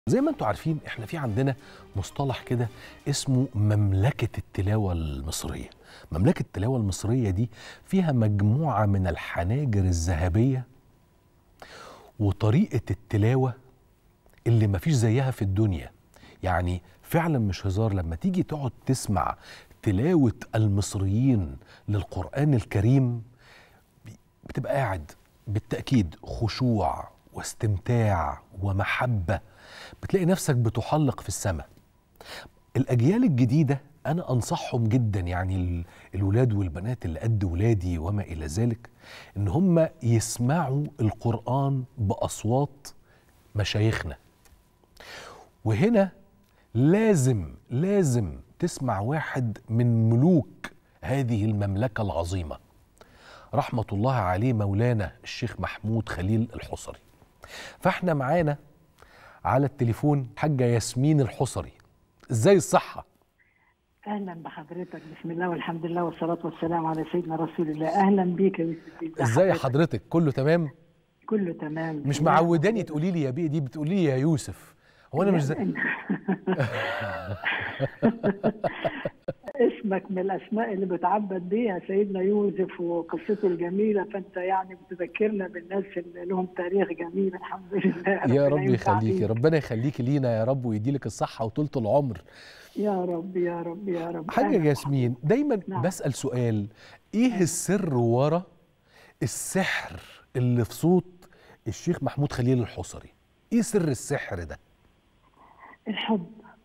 زي ما انتم عارفين احنا في عندنا مصطلح كده اسمه مملكة التلاوة المصرية مملكة التلاوة المصرية دي فيها مجموعة من الحناجر الذهبية وطريقة التلاوة اللي مفيش زيها في الدنيا يعني فعلا مش هزار لما تيجي تقعد تسمع تلاوة المصريين للقرآن الكريم بتبقى قاعد بالتأكيد خشوع واستمتاع ومحبة بتلاقي نفسك بتحلق في السماء الأجيال الجديدة أنا أنصحهم جدا يعني ال- الولاد والبنات اللي قد ولادي وما إلى ذلك إن هم يسمعوا القرآن بأصوات مشايخنا وهنا لازم لازم تسمع واحد من ملوك هذه المملكة العظيمة رحمة الله عليه مولانا الشيخ محمود خليل الحصري فاحنا معانا على التليفون حاجة ياسمين الحصري ازاي الصحة اهلا بحضرتك بسم الله والحمد لله والصلاه والسلام على سيدنا رسول الله اهلا بيك يا يوسف ازاي حضرتك كله تمام كله تمام مش معوداني تقولي لي يا بيه دي بتقولي لي يا يوسف هو انا مش زي... اسمك من الاسماء اللي بتعبد بيها سيدنا يوسف وقصته الجميله فانت يعني بتذكرنا بالناس اللي لهم تاريخ جميل الحمد لله يا ربنا رب ينفع يخليكي بيك. ربنا يخليكي لينا يا رب ويديلك الصحة وطولة العمر يا رب يا رب يا رب حاجة أهلاً ياسمين دايما نعم. بسأل سؤال ايه السر ورا السحر اللي في صوت الشيخ محمود خليل الحصري ايه سر السحر ده الحب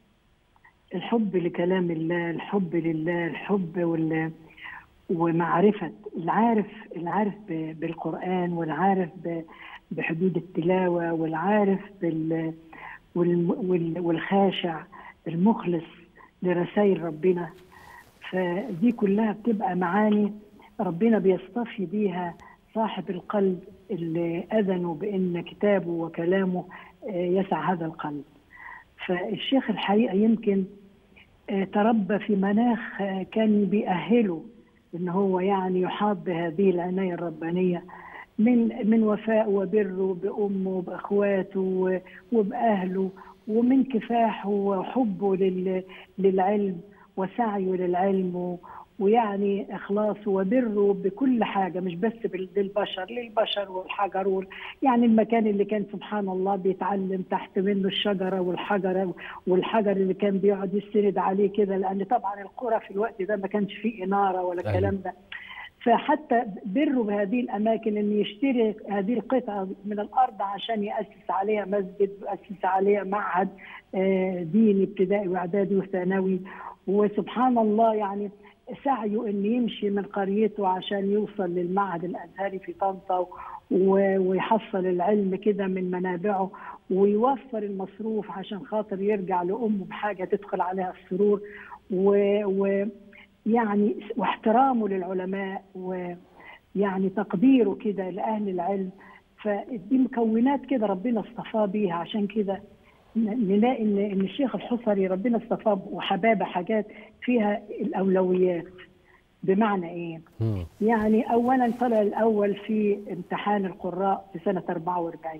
الحب لكلام الله الحب لله الحب وال ومعرفة العارف العارف ب- بالقرآن والعارف ب- بحدود التلاوة والعارف بال وال- وال- والخاشع المخلص لرسائل ربنا فدي كلها بتبقى معاني ربنا بيصطفي بيها صاحب القلب اللي أذنوا بأن كتابه وكلامه آه، يسع هذا القلب فالشيخ الحقيقة يمكن آه، تربى في مناخ آه، كان بيأهله ان هو يعني يحاط بهذه العنايه الربانيه من من وفاء وبره بامه وباخواته و- وباهله ومن كفاحه وحبه لل- للعلم وسعيه للعلم و- ويعني اخلاصه وبره بكل حاجه مش بس بال- للبشر للبشر والحجر وال- يعني المكان اللي كان سبحان الله بيتعلم تحت منه الشجره والحجره والحجر اللي كان بيقعد يستند عليه كده لان طبعا القرى في الوقت ده ما كانش فيه اناره ولا أيوة. الكلام ده فحتى بره بهذه الاماكن ان يشتري هذه القطعه من الارض عشان ياسس عليها مسجد وياسس عليها معهد آه، ديني ابتدائي واعدادي وثانوي وسبحان الله يعني سعيه ان يمشي من قريته عشان يوصل للمعهد الازهري في طنطا و- ويحصل العلم كده من منابعه ويوفر المصروف عشان خاطر يرجع لامه بحاجه تدخل عليها السرور و, و يعني واحترامه للعلماء ويعني تقديره كده لأهل العلم فدي مكونات كده ربنا اصطفاه بيها عشان كده ن- نلاقي ان ان الشيخ الحصري ربنا اصطفاه وحبابه حاجات فيها الاولويات بمعنى ايه؟ مم. يعني اولا طلع الاول في امتحان القراء في سنه 44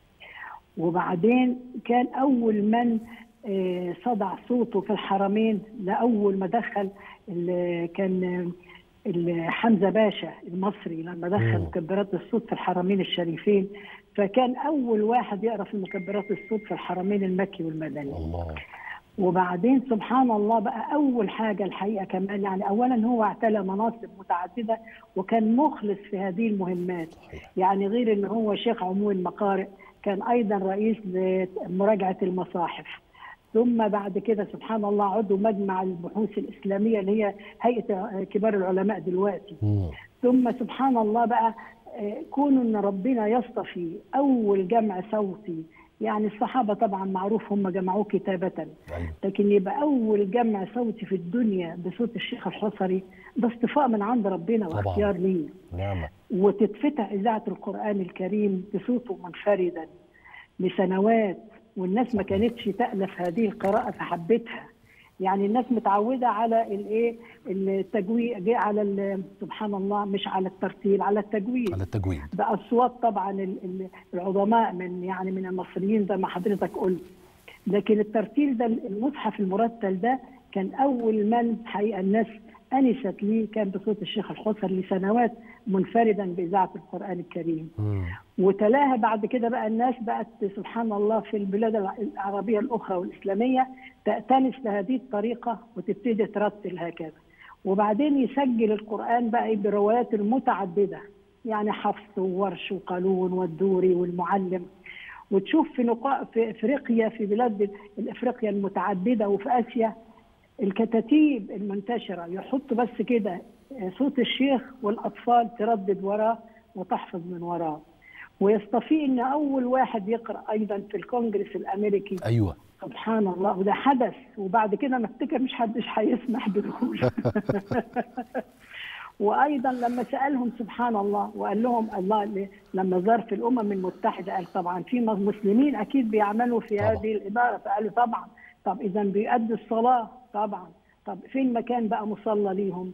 وبعدين كان اول من آه، صدع صوته في الحرمين لاول ما دخل ال- كان آه، ال- حمزه باشا المصري لما دخل مم. مكبرات الصوت في الحرمين الشريفين فكان اول واحد يقرا في مكبرات الصوت في الحرمين المكي والمدني الله وبعدين سبحان الله بقى اول حاجه الحقيقه كمان يعني اولا هو اعتلى مناصب متعدده وكان مخلص في هذه المهمات صحيح يعني غير ان هو شيخ عموم المقارئ كان ايضا رئيس لمراجعه المصاحف ثم بعد كده سبحان الله عضو مجمع البحوث الاسلاميه اللي هي هيئه كبار العلماء دلوقتي مم. ثم سبحان الله بقى آه، كون ان ربنا يصطفي اول جمع صوتي يعني الصحابه طبعا معروف هم جمعوه كتابه ايوه لكن يبقى اول جمع صوتي في الدنيا بصوت الشيخ الحصري ده اصطفاء من عند ربنا طبعاً. واختيار ليه نعمة وتتفتح اذاعه القران الكريم بصوته منفردا لسنوات والناس ما كانتش تالف هذه القراءه فحبتها يعني الناس متعوده على الايه التجويد على ال- سبحان الله مش على الترتيل على التجويد على التجويد باصوات طبعا ال- ال- العظماء من يعني من المصريين زي ما حضرتك قلت لكن الترتيل ده المصحف المرتل ده كان اول من حقيقه الناس انست ليه كان بصوت الشيخ الحصري لسنوات منفردا باذاعه القران الكريم مم. وتلاها بعد كده بقى الناس بقت سبحان الله في البلاد العربيه الاخرى والاسلاميه تأتنس لهذه الطريقه وتبتدي ترتل هكذا وبعدين يسجل القران بقى إيه بروايات متعدده يعني حفص وورش وقالون والدوري والمعلم وتشوف في نقاء في افريقيا في بلاد افريقيا المتعدده وفي اسيا الكتاتيب المنتشره يحط بس كده صوت الشيخ والاطفال تردد وراه وتحفظ من وراه ويستطيع ان اول واحد يقرا ايضا في الكونجرس الامريكي ايوه سبحان الله وده حدث وبعد كده انا افتكر مش حدش هيسمح بدخوله وايضا لما سالهم سبحان الله وقال لهم الله لما زار في الامم المتحده قال طبعا في مسلمين اكيد بيعملوا في طبعا. هذه الاداره فقالوا طبعا طب اذا بيؤدوا الصلاه طبعا طب فين مكان بقى مصلى ليهم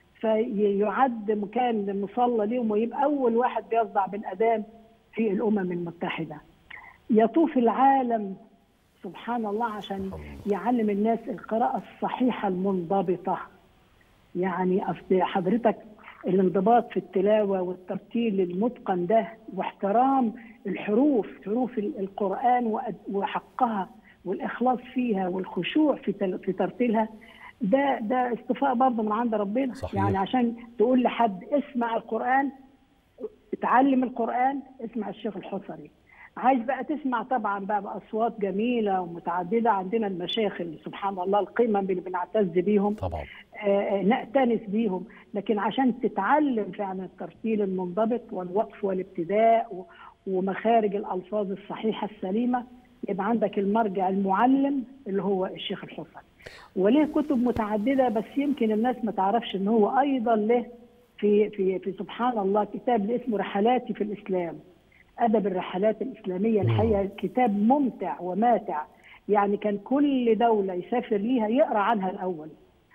فيعد مكان مصلى ليهم ويبقى اول واحد بيصدع بالاذان في الامم المتحده يطوف العالم سبحان الله عشان يعلم الناس القراءه الصحيحه المنضبطه يعني اصل حضرتك الانضباط في التلاوه والترتيل المتقن ده واحترام الحروف حروف القران وحقها والاخلاص فيها والخشوع في تل- في ترتيلها ده ده اصطفاء برضه من عند ربنا صحيح. يعني عشان تقول لحد اسمع القران اتعلم القران اسمع الشيخ الحصري عايز بقى تسمع طبعا بقى باصوات جميله ومتعدده عندنا المشايخ اللي سبحان الله القمم اللي بنعتز بيهم طبعا آه، نأتنس بيهم لكن عشان تتعلم فعلا الترتيل المنضبط والوقف والابتداء و- ومخارج الألفاظ الصحيحة السليمة يبقى عندك المرجع المعلم اللي هو الشيخ الحصري وليه كتب متعددة بس يمكن الناس ما تعرفش ان هو أيضا له في في في سبحان الله كتاب اللي اسمه رحلاتي في الإسلام أدب الرحلات الإسلامية الحقيقة كتاب ممتع وماتع يعني كان كل دولة يسافر ليها يقرأ عنها الأول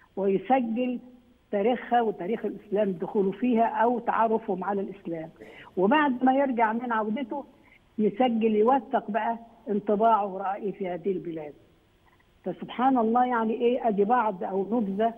ويسجل تاريخها وتاريخ الاسلام دخوله فيها او تعرفهم على الاسلام وبعد ما يرجع من عودته يسجل يوثق بقى انطباعه ورأيه في هذه البلاد فسبحان الله يعني ايه ادي بعض او نبذه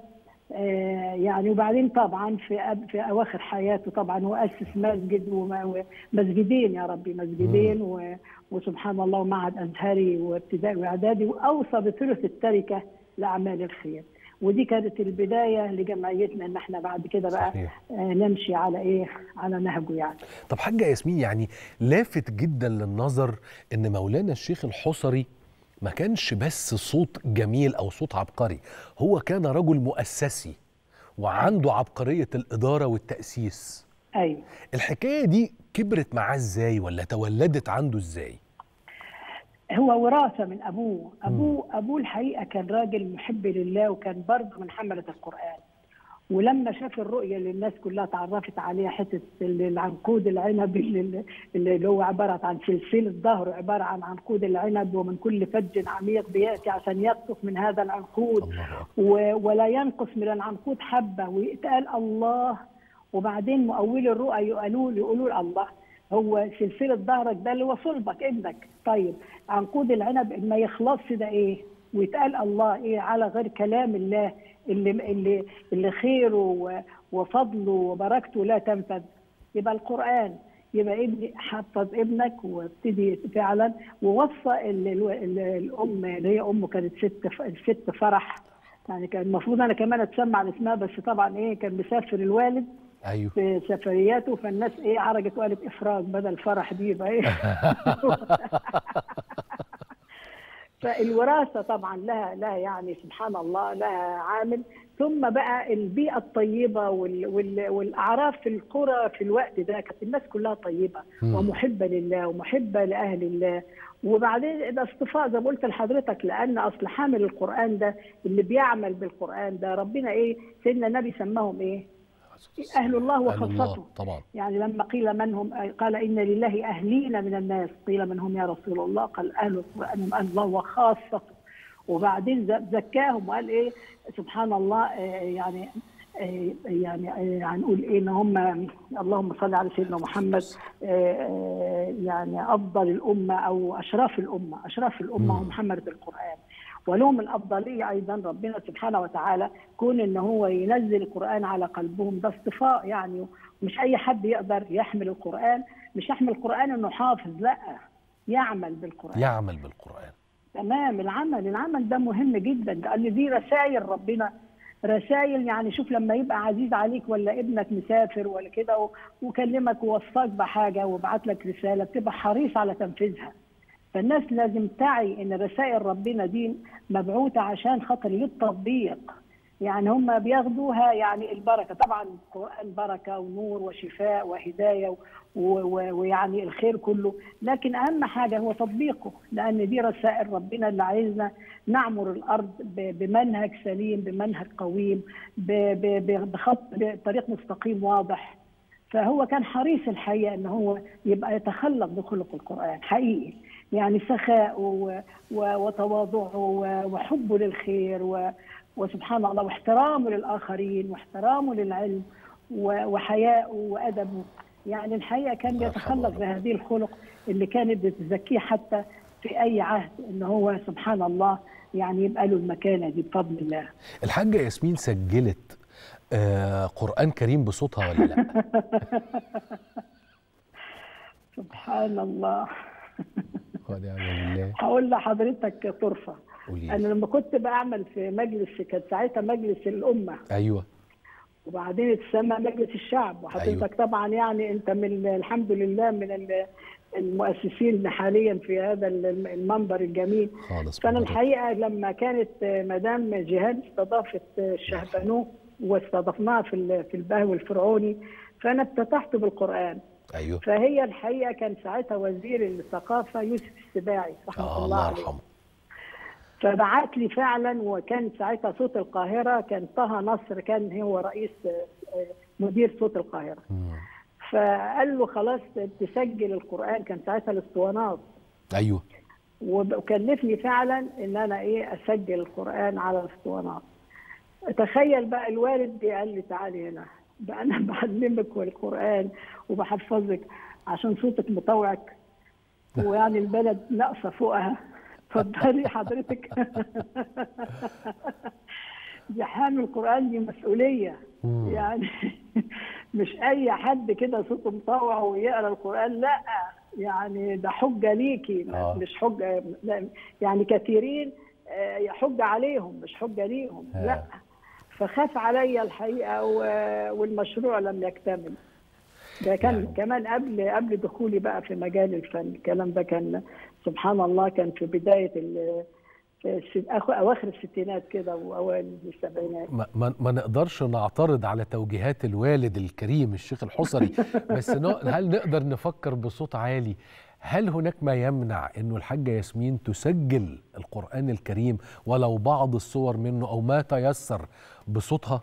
آه يعني وبعدين طبعا في أب في اواخر حياته طبعا هو اسس مسجد وما- ومسجدين يا ربي مسجدين و- وسبحان الله ومعهد ازهري وابتدائي واعدادي واوصى بثلث التركه لاعمال الخير ودي كانت البدايه لجمعيتنا ان احنا بعد كده بقى صحيح. آه نمشي على ايه على نهجه يعني طب حاجة ياسمين يعني لافت جدا للنظر ان مولانا الشيخ الحصري ما كانش بس صوت جميل او صوت عبقري هو كان رجل مؤسسي وعنده عبقرية الإدارة والتأسيس ايوه الحكاية دي كبرت معاه ازاي ولا تولدت عنده ازاي هو وراثة من أبوه أبوه أبوه الحقيقة كان راجل محب لله وكان برضه من حملة القرآن ولما شاف الرؤية اللي الناس كلها تعرفت عليها حتة ال- العنقود العنب اللي, اللي هو عبارة عن سلسلة ظهر عبارة عن عنقود العنب ومن كل فج عميق بيأتي عشان يقطف من هذا العنقود الله أكبر. و- ولا ينقص من العنقود حبة ويتقال الله وبعدين مؤولي الرؤى يقولوا يقولوا الله هو سلسلة ظهرك ده اللي هو صلبك ابنك طيب عنقود العنب ما يخلصش ده ايه ويتقال الله ايه على غير كلام الله اللي اللي اللي خيره و- وفضله وبركته لا تنفذ يبقى القرآن يبقى ابني حفظ ابنك وابتدي فعلا ووصى ال- ال- ال- الام اللي هي امه كانت ست ف- ست فرح يعني كان المفروض انا كمان اتسمع على اسمها بس طبعا ايه كان مسافر الوالد ايوه في سفرياته فالناس ايه عرجت وقالت افراج بدل فرح دي يبقى ايه فالوراثه طبعا لها لها يعني سبحان الله لها عامل ثم بقى البيئه الطيبه وال وال والاعراف في القرى في الوقت ده كانت الناس كلها طيبه مم. ومحبه لله ومحبه لاهل الله وبعدين ده اصطفاء زي ما قلت لحضرتك لان اصل حامل القران ده اللي بيعمل بالقران ده ربنا ايه سيدنا النبي سماهم ايه؟ اهل الله أهل الله وخاصته طبعا يعني لما قيل من هم قال إن لله أهلين من الناس قيل من هم يا رسول الله قال أهل القرآن هم أهل الله وخاصته وبعدين ز- زكاهم وقال إيه سبحان الله آه، يعني آه، يعني آه، هنقول ايه ان هم اللهم صل على سيدنا محمد آه، آه، يعني افضل الامه او اشراف الامه اشراف الامه هم محمد القران ولهم الافضليه ايضا ربنا سبحانه وتعالى كون ان هو ينزل القران على قلبهم ده اصطفاء يعني مش اي حد يقدر يحمل القران مش يحمل القران انه حافظ لا يعمل بالقران يعمل بالقرآن تمام العمل العمل ده مهم جدا لان دي رسائل ربنا رسائل يعني شوف لما يبقى عزيز عليك ولا ابنك مسافر ولا كده و- وكلمك ووصاك بحاجه وبعت لك رساله بتبقى حريص على تنفيذها فالناس لازم تعي ان رسائل ربنا دي مبعوثه عشان خاطر للتطبيق يعني هم بياخدوها يعني البركه طبعا القران بركه ونور وشفاء وهدايه و- و- ويعني الخير كله لكن اهم حاجه هو تطبيقه لان دي رسائل ربنا اللي عايزنا نعمر الارض ب- بمنهج سليم بمنهج قويم ب- ب- ب- بخط بطريق مستقيم واضح فهو كان حريص الحقيقه ان هو يبقى يتخلق بخلق القران حقيقي يعني سخاء و- و- وتواضعه و- وحبه للخير و- وسبحان الله واحترامه للاخرين واحترامه للعلم و- وحياءه وادبه يعني الحقيقه كان الله يتخلق يرحمه. بهذه الخلق اللي كانت بتزكيه حتى في اي عهد ان هو سبحان الله يعني يبقى له المكانه دي بفضل الله الحاجة ياسمين سجلت آه قرآن كريم بصوتها ولا لا سبحان الله ونعم بالله هقول لحضرتك طرفه قولي انا لي. لما كنت بعمل في مجلس كان ساعتها مجلس الامه ايوه وبعدين اتسمى مجلس الشعب وحضرتك أيوة. طبعا يعني انت من الحمد لله من ال- المؤسسين حاليا في هذا الم- المنبر الجميل خالص فانا بالبركة. الحقيقه لما كانت مدام جهاد استضافت الشهبانوه واستضفناها في ال- في البهو الفرعوني فانا افتتحت بالقران ايوه فهي الحقيقه كان ساعتها وزير الثقافه يوسف السباعي رحمه آه الله الله عليه يرحمه فبعت لي فعلا وكان ساعتها صوت القاهره كان طه نصر كان هو رئيس آه، آه، مدير صوت القاهره مم. فقال له خلاص تسجل القران كان ساعتها الاسطوانات ايوه وب- وكلفني فعلا ان انا ايه اسجل القران على الاسطوانات تخيل بقى الوالد قال لي تعالي هنا بقى انا بعلمك والقران وبحفظك عشان صوتك مطوعك ويعني البلد ناقصه فوقها اتفضلي حضرتك دي حامل القران دي مسؤوليه مم. يعني مش اي حد كده صوته مطوع ويقرا القران لا يعني ده حجه ليكي آه. مش حجه لا، يعني كثيرين آه، حجه عليهم مش حجه ليهم آه. لا فخاف عليا الحقيقه و- والمشروع لم يكتمل ده كان يعني. كمان قبل قبل دخولي بقى في مجال الفن الكلام ده كان سبحان الله كان في بدايه ال- في الس- أخ- اواخر الستينات كده واوائل السبعينات ما, ما, ما نقدرش نعترض على توجيهات الوالد الكريم الشيخ الحصري بس ن- هل نقدر نفكر بصوت عالي هل هناك ما يمنع انه الحاجة ياسمين تسجل القرآن الكريم ولو بعض الصور منه او ما تيسر بصوتها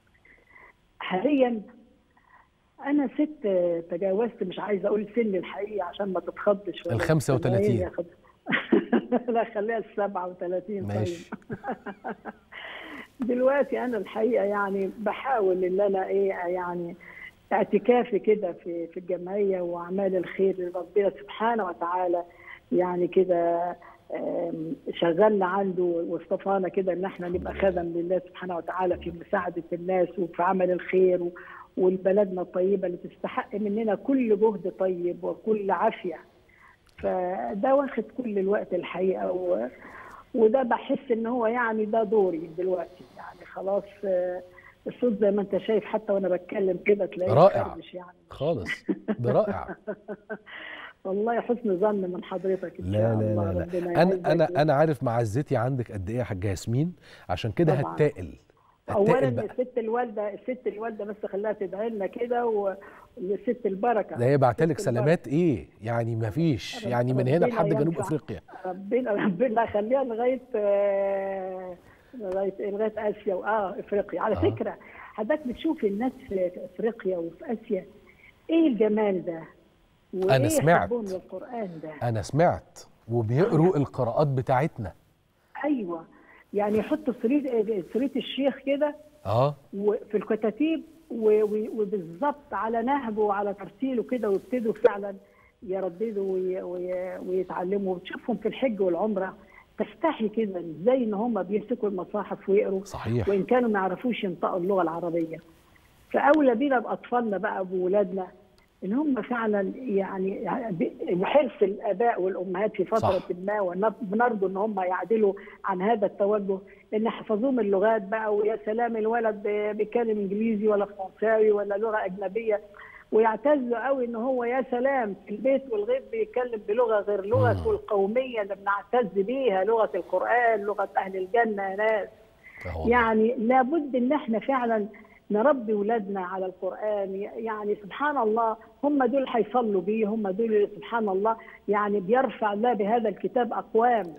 حاليا انا ست تجاوزت مش عايزه اقول سن الحقيقه عشان ما تتخضش ولا ال 35. السبعين ياخد- لا خليها ال 37 ماشي طيب دلوقتي انا الحقيقه يعني بحاول ان انا ايه يعني اعتكافي كده في في الجمعيه واعمال الخير لربنا سبحانه وتعالى يعني كده آم، شغلنا عنده واصطفانا كده ان احنا نبقى خدم لله سبحانه وتعالى في مساعده الناس وفي عمل الخير و- والبلدنا الطيبه اللي تستحق مننا كل جهد طيب وكل عافيه فده واخد كل الوقت الحقيقه و... وده بحس ان هو يعني ده دوري دلوقتي يعني خلاص آه، الصوت زي ما انت شايف حتى وانا بتكلم كده تلاقيه رائع. مخربش يعني خالص ده رائع والله حسن ظن من حضرتك ان لا شاء لا الله لا, لا. ربنا انا يعزك انا انا عارف معزتي عندك قد ايه يا حاجه ياسمين عشان كده طبعاً. هتقل اولا هتقل بقى الست الوالده الست الوالده بس خليها تدعي لنا كده و- والست البركه ده هي بعتلك ست البركة. سلامات ايه يعني ما فيش رب- يعني من هنا ربنا لحد جنوب ينفع. افريقيا ربنا ربنا يخليها لغايه آه، لغايه إيه؟ لغايه اسيا واه افريقيا على آه. فكره حضرتك بتشوف الناس في في افريقيا وفي اسيا ايه الجمال ده أنا وإيه سمعت. حبهم للقران ده انا سمعت وبيقروا القراءات بتاعتنا ايوه يعني يحطوا شريط شريط الشيخ كده اه وفي الكتاتيب و- و- وبالظبط على نهجه وعلى ترتيله كده ويبتدوا فعلا يرددوا وي- وي- ويتعلموا وتشوفهم في الحج والعمره تستحي كده ازاي ان هم بيمسكوا المصاحف ويقروا صحيح وان كانوا ما يعرفوش ينطقوا اللغه العربيه فاولى بينا باطفالنا بقى بولادنا ان هم فعلا يعني بحرص الاباء والامهات في فتره صح. ما ونرجو ان هم يعدلوا عن هذا التوجه ان يحفظوهم اللغات بقى ويا سلام الولد بيتكلم انجليزي ولا فرنساوي ولا لغه اجنبيه ويعتزوا قوي ان هو يا سلام في البيت والغيب بيتكلم بلغه غير لغته القوميه اللي بنعتز بيها لغه القران لغه اهل الجنه يا ناس آه والله. يعني لابد ان احنا فعلا نربي ولادنا على القران يعني سبحان الله هم دول هيصلوا بيه هم دول اللي سبحان الله يعني بيرفع الله بهذا الكتاب اقوام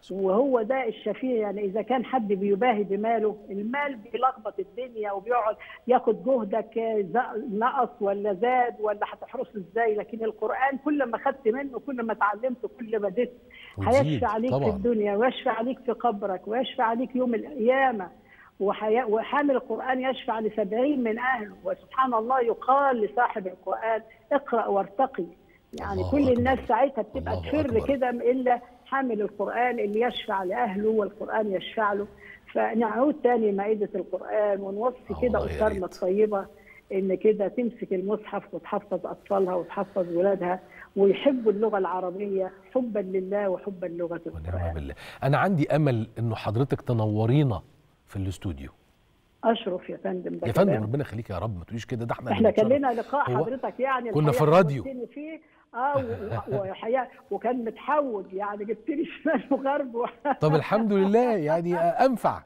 وهو ده الشفيع يعني اذا كان حد بيباهي بماله المال بيلخبط الدنيا وبيقعد ياخد جهدك ز- نقص ولا زاد ولا هتحرسه ازاي لكن القران كل ما خدت منه كل ما اتعلمته كل ما زدت وتزيد هيشفع عليك طبعاً. في الدنيا ويشفع عليك في قبرك ويشفع عليك يوم القيامه وحي... وحامل القرآن يشفع لسبعين من أهله وسبحان الله يقال لصاحب القرآن اقرأ وارتقي يعني الله كل أكبر. الناس ساعتها بتبقى الله تفر أكبر. كده إلا حامل القرآن اللي يشفع لأهله والقرآن يشفع له فنعود تاني مائدة القرآن ونوصي الله كده يا أسرنا ريت. الطيبة إن كده تمسك المصحف وتحفظ أطفالها وتحفظ ولادها ويحبوا اللغة العربية حبا لله وحبا لغة ونعم القرآن بالله انا عندي امل انه حضرتك تنورينا في الاستوديو أشرف يا فندم ده يا فندم كلام. ربنا يخليك يا رب ما تقوليش كده ده احنا احنا اللي كان بنتشرف. لنا لقاء هو حضرتك يعني كنا الحقيقة في الراديو. حوضتني فيه اه و- وحقيقة وكان متحود يعني جبت لي شمال وغرب و- طب الحمد لله يعني انفع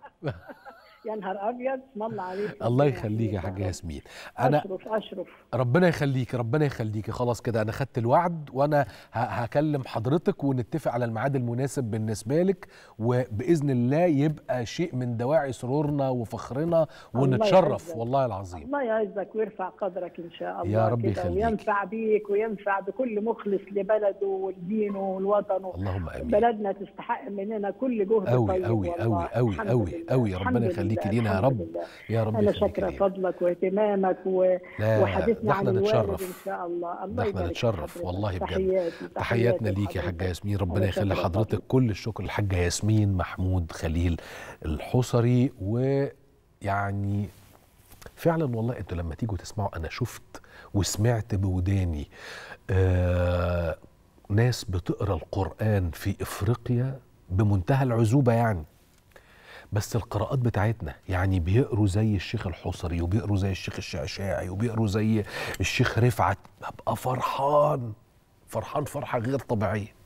يا نهار ابيض اسم الله عليك الله يخليك يا حاجه ياسمين انا اشرف اشرف ربنا يخليك ربنا يخليك خلاص كده انا خدت الوعد وانا ه- هكلم حضرتك ونتفق على الميعاد المناسب بالنسبه لك وباذن الله يبقى شيء من دواعي سرورنا وفخرنا ونتشرف يعزك. والله العظيم الله يعزك ويرفع قدرك ان شاء الله يا رب كده يخليك. وينفع بيك وينفع بكل مخلص لبلده ولدينه ولوطنه اللهم امين بلدنا تستحق مننا كل جهد أوي طيب أوي والله. أوي أوي الحمد أوي لله. أوي الحمد ربنا يخليك لله. لينا يا الحمد رب لله. يا رب أنا يخليك شاكرة لينا فضلك واهتمامك و... لا وحديثنا ده عن احنا الوالد نتشرف إن شاء الله ده الله احنا يبارك في نتشرف حضرتك. والله بجد. تحياتي تحياتنا ليك يا لحضرتك. حاجة ياسمين ربنا أنا يخلي شاكرة حضرتك فضلك. كل الشكر الحاجة ياسمين محمود خليل الحصري ويعني فعلا والله انتوا لما تيجوا تسمعوا انا شفت وسمعت بوداني آه ناس بتقرا القرآن في افريقيا بمنتهى العزوبة يعني بس القراءات بتاعتنا يعني بيقروا زي الشيخ الحصري وبيقروا زي الشيخ الشعشاعي وبيقروا زي الشيخ رفعت ببقى فرحان فرحان فرحة غير طبيعية